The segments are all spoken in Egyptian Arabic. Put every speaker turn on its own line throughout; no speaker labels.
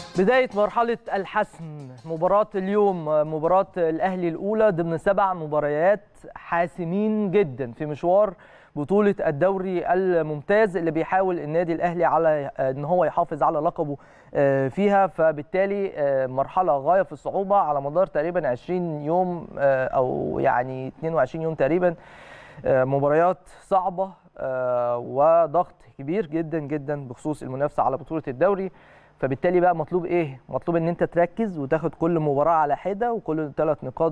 بداية مرحلة الحسم مباراة اليوم مباراة الأهلي الأولى ضمن سبع مباريات حاسمين جدا في مشوار بطولة الدوري الممتاز اللي بيحاول النادي الأهلي على أن هو يحافظ على لقبه فيها فبالتالي مرحلة غاية في الصعوبة على مدار تقريبا 20 يوم أو يعني 22 يوم تقريبا مباريات صعبة وضغط كبير جدا جدا بخصوص المنافسة على بطولة الدوري فبالتالي بقى مطلوب ايه مطلوب ان انت تركز وتاخد كل مباراه على حده وكل ثلاث نقاط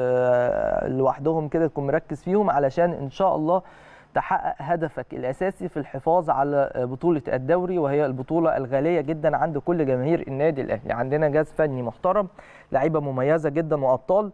لوحدهم كده تكون مركز فيهم علشان ان شاء الله تحقق هدفك الاساسي في الحفاظ على بطوله الدوري وهي البطوله الغاليه جدا عند كل جماهير النادي الاهلي عندنا جهاز فني محترم لعيبه مميزه جدا وابطال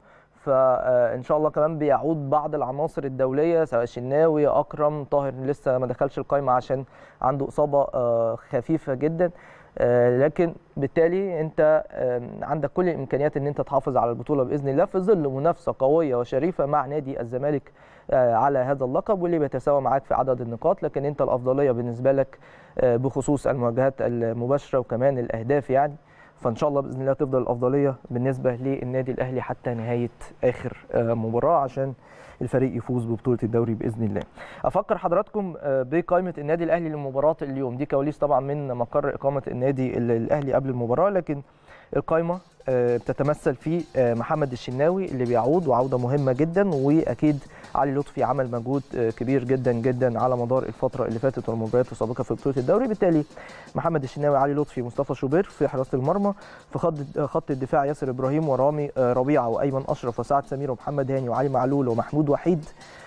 فان شاء الله كمان بيعود بعض العناصر الدوليه سواء شناوي اكرم طاهر لسه ما دخلش القائمه عشان عنده اصابه خفيفه جدا لكن بالتالي انت عندك كل الامكانيات ان انت تحافظ على البطوله باذن الله في ظل منافسه قويه وشريفه مع نادي الزمالك على هذا اللقب واللي بيتساوى معاك في عدد النقاط لكن انت الافضليه بالنسبه لك بخصوص المواجهات المباشره وكمان الاهداف يعني فان شاء الله باذن الله تفضل الافضليه بالنسبه للنادي الاهلي حتى نهايه اخر مباراه عشان الفريق يفوز ببطوله الدوري باذن الله. افكر حضراتكم بقائمه النادي الاهلي لمباراه اليوم دي كواليس طبعا من مقر اقامه النادي الاهلي قبل المباراه لكن القائمه بتتمثل في محمد الشناوي اللي بيعود وعوده مهمه جدا واكيد علي لطفي عمل مجهود كبير جدا جدا على مدار الفتره اللي فاتت والمباريات السابقه في بطوله الدوري بالتالي محمد الشناوي علي لطفي مصطفى شوبير في حراسه المرمى في خط خط الدفاع ياسر ابراهيم ورامي ربيعه وايمن اشرف وسعد سمير ومحمد هاني وعلي معلول ومحمود وحيد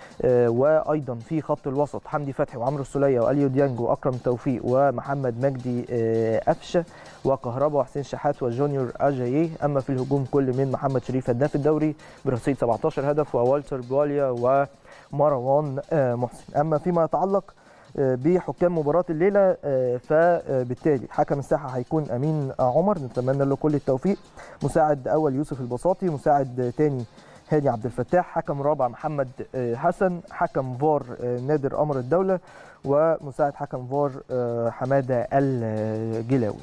وايضا في خط الوسط حمدي فتحي وعمرو السوليه واليو ديانج واكرم توفيق ومحمد مجدي قفشه وكهربا وحسين شحات وجونيور اجاييه اما في الهجوم كل من محمد شريف هداف الدوري برصيد 17 هدف ووالتر بواليا ومروان محسن اما فيما يتعلق بحكام مباراه الليله فبالتالي حكم الساحه هيكون امين عمر نتمنى له كل التوفيق مساعد اول يوسف البساطي مساعد ثاني هاني عبد الفتاح حكم رابع محمد حسن حكم فار نادر امر الدوله ومساعد حكم فار حماده الجلاوي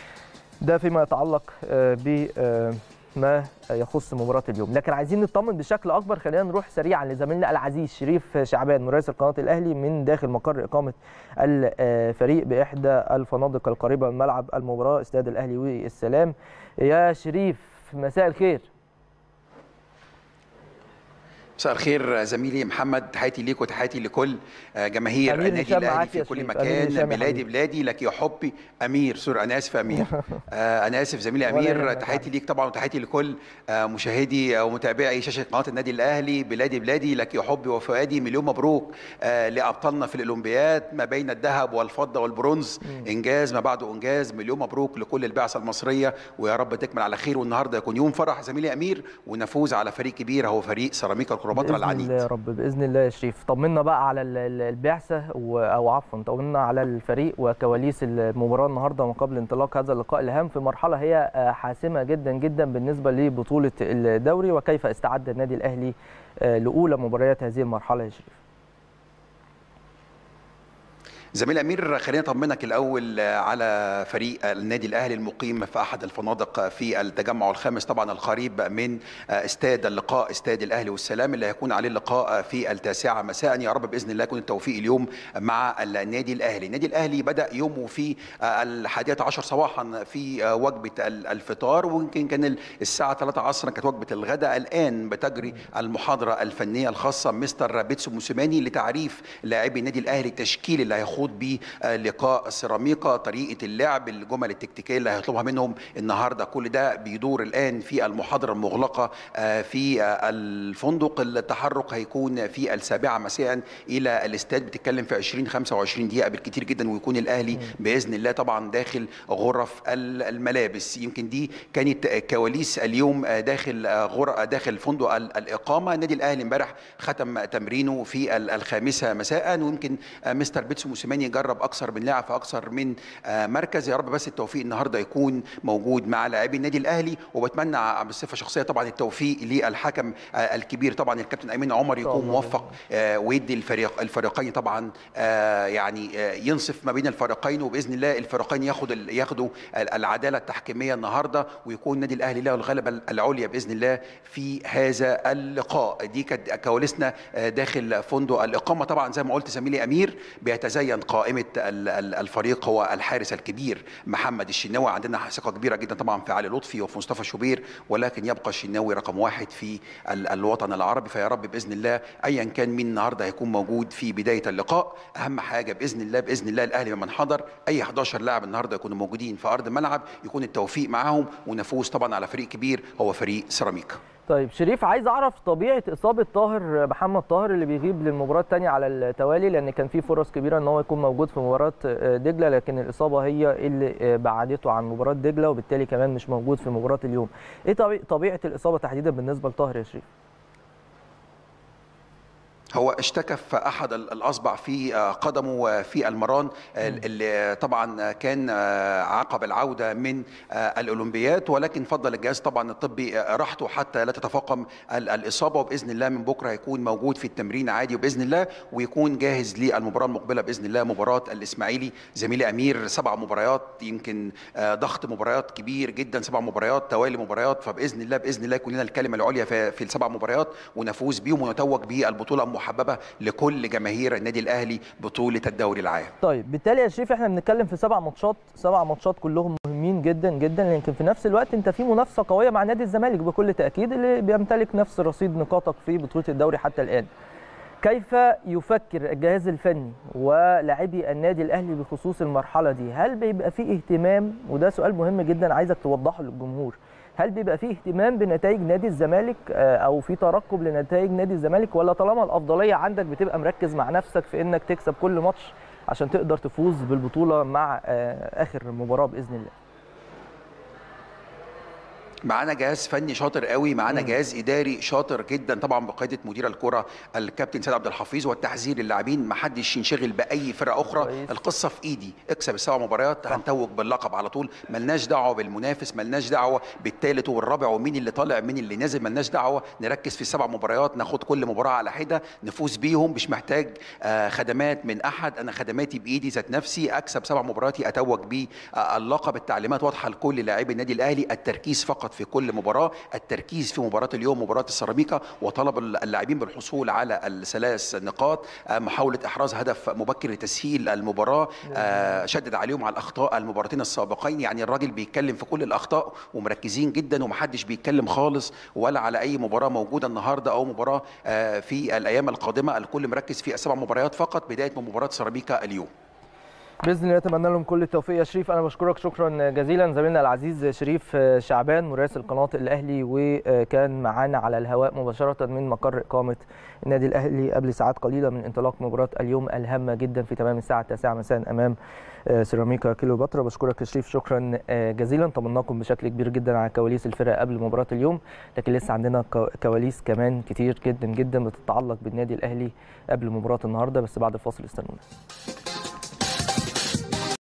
ده فيما يتعلق ب ما يخص مباراه اليوم لكن عايزين نطمن بشكل اكبر خلينا نروح سريعا لزميلنا العزيز شريف شعبان مراسل قناه الاهلي من داخل مقر اقامه الفريق باحدى الفنادق القريبه من ملعب المباراه استاد الاهلي والسلام يا شريف مساء الخير
مساء الخير زميلي محمد تحياتي ليك وتحياتي لكل جماهير النادي الاهلي في كل مكان بلادي بلادي لك يا حبي امير سوري انا اسف امير انا اسف زميلي امير تحياتي ليك طبعا وتحياتي لكل مشاهدي ومتابعي شاشه قناه النادي الاهلي بلادي بلادي لك يا حبي وفؤادي مليون مبروك لابطالنا في الاولمبياد ما بين الذهب والفضه والبرونز انجاز ما بعده انجاز مليون مبروك لكل البعثه المصريه ويا رب تكمل على خير والنهارده يكون يوم فرح زميلي امير ونفوز على فريق كبير هو فريق سيراميكا كليوباترا العنيد
باذن الله يا رب باذن الله يا شريف طمنا بقى على البعثه او عفوا طمنا على الفريق وكواليس المباراه النهارده ما قبل انطلاق هذا اللقاء الهام في مرحله هي حاسمه جدا جدا بالنسبه لبطوله الدوري وكيف استعد النادي الاهلي لاولى مباريات هذه المرحله يا شريف
زميل امير خلينا اطمنك الاول على فريق النادي الاهلي المقيم في احد الفنادق في التجمع الخامس طبعا القريب من استاد اللقاء استاد الاهلي والسلام اللي هيكون عليه اللقاء في التاسعه مساء يا رب باذن الله يكون التوفيق اليوم مع النادي الاهلي النادي الاهلي بدا يومه في الحادية عشر صباحا في وجبه الفطار ويمكن كان الساعه 3 عصرا كانت وجبه الغداء الان بتجري المحاضره الفنيه الخاصه مستر بيتسو موسيماني لتعريف لاعبي النادي الاهلي التشكيل اللي هيخوض يخوض بلقاء سيراميكا طريقه اللعب الجمل التكتيكيه اللي هيطلبها منهم النهارده كل ده بيدور الان في المحاضره المغلقه في الفندق التحرك هيكون في السابعه مساء الى الاستاد بتتكلم في 20 25 دقيقه بالكثير جدا ويكون الاهلي باذن الله طبعا داخل غرف الملابس يمكن دي كانت كواليس اليوم داخل غر داخل فندق الاقامه النادي الاهلي امبارح ختم تمرينه في الخامسه مساء ويمكن مستر بيتسو موسيماني جرب اكثر من لاعب في اكثر من مركز يا رب بس التوفيق النهارده يكون موجود مع لاعبي النادي الاهلي وبتمنى بصفه شخصيه طبعا التوفيق للحكم الكبير طبعا الكابتن امين عمر يكون موفق ويدي الفريق الفريقين طبعا يعني ينصف ما بين الفريقين وباذن الله الفريقين ياخد ياخدوا العداله التحكيميه النهارده ويكون النادي الاهلي له الغلبه العليا باذن الله في هذا اللقاء دي كانت كواليسنا داخل فندق الاقامه طبعا زي ما قلت زميلي امير بيتزين قائمه الفريق هو الحارس الكبير محمد الشناوي عندنا ثقه كبيره جدا طبعا في علي لطفي وفي مصطفى شوبير ولكن يبقى الشناوي رقم واحد في الوطن العربي فيا رب باذن الله ايا كان مين النهارده هيكون موجود في بدايه اللقاء اهم حاجه باذن الله باذن الله الاهلي لما حضر اي 11 لاعب النهارده يكونوا موجودين في ارض الملعب يكون التوفيق معاهم ونفوز طبعا على فريق كبير هو فريق سيراميكا
طيب شريف عايز اعرف طبيعه اصابه طاهر محمد طاهر اللي بيغيب للمباراه الثانيه على التوالي لان كان في فرص كبيره ان هو يكون موجود في مباراه دجله لكن الاصابه هي اللي بعدته عن مباراه دجله وبالتالي كمان مش موجود في مباراه اليوم ايه طبيعه الاصابه تحديدا بالنسبه لطاهر يا شريف
هو اشتكى في احد الاصبع في قدمه في المران اللي طبعا كان عقب العوده من الاولمبياد ولكن فضل الجهاز طبعا الطبي راحته حتى لا تتفاقم الاصابه وباذن الله من بكره هيكون موجود في التمرين عادي وباذن الله ويكون جاهز للمباراه المقبله باذن الله مباراه الاسماعيلي زميلي امير سبع مباريات يمكن ضغط مباريات كبير جدا سبع مباريات توالي مباريات فباذن الله باذن الله يكون لنا الكلمه العليا في السبع مباريات ونفوز بيهم ونتوج بالبطوله محببه لكل جماهير النادي الاهلي بطوله الدوري العام.
طيب بالتالي يا شريف احنا بنتكلم في سبع ماتشات سبع ماتشات كلهم مهمين جدا جدا لكن في نفس الوقت انت في منافسه قويه مع نادي الزمالك بكل تاكيد اللي بيمتلك نفس رصيد نقاطك في بطوله الدوري حتى الان. كيف يفكر الجهاز الفني ولاعبي النادي الاهلي بخصوص المرحله دي؟ هل بيبقى في اهتمام وده سؤال مهم جدا عايزك توضحه للجمهور. هل بيبقى فيه اهتمام بنتائج نادي الزمالك او في ترقب لنتائج نادي الزمالك ولا طالما الافضليه عندك بتبقى مركز مع نفسك في انك تكسب كل ماتش عشان تقدر تفوز بالبطوله مع اخر مباراه باذن الله
معانا جهاز فني شاطر قوي معانا جهاز اداري شاطر جدا طبعا بقياده مدير الكره الكابتن سيد عبد الحفيظ والتحذير للاعبين ما حدش ينشغل باي فرقه اخرى كويس. القصه في ايدي اكسب السبع مباريات هنتوج باللقب على طول ملناش دعوه بالمنافس ملناش دعوه بالثالث والرابع ومين اللي طالع مين اللي نازل ملناش دعوه نركز في السبع مباريات ناخد كل مباراه على حده نفوز بيهم مش محتاج آه خدمات من احد انا خدماتي بايدي ذات نفسي اكسب سبع مبارياتي اتوج بيه آه اللقب التعليمات واضحه لكل لاعبي النادي الاهلي التركيز فقط في كل مباراه التركيز في مباراه اليوم مباراه السيراميكا وطلب اللاعبين بالحصول على الثلاث نقاط محاوله احراز هدف مبكر لتسهيل المباراه شدد عليهم على الاخطاء المباراتين السابقين يعني الراجل بيتكلم في كل الاخطاء ومركزين جدا ومحدش بيتكلم خالص ولا على اي مباراه موجوده النهارده او مباراه في الايام القادمه الكل مركز في السبع مباريات فقط بدايه من مباراه سيراميكا اليوم
باذن الله اتمنى لهم كل التوفيق يا شريف انا بشكرك شكرا جزيلا زميلنا العزيز شريف شعبان مراسل قناه الاهلي وكان معانا على الهواء مباشره من مقر اقامه النادي الاهلي قبل ساعات قليله من انطلاق مباراه اليوم الهامه جدا في تمام الساعه 9 مساء امام سيراميكا كيلوباترا بشكرك يا شريف شكرا جزيلا طمناكم بشكل كبير جدا على كواليس الفرق قبل مباراه اليوم لكن لسه عندنا كواليس كمان كتير جدا جدا بتتعلق بالنادي الاهلي قبل مباراه النهارده بس بعد الفاصل استنونا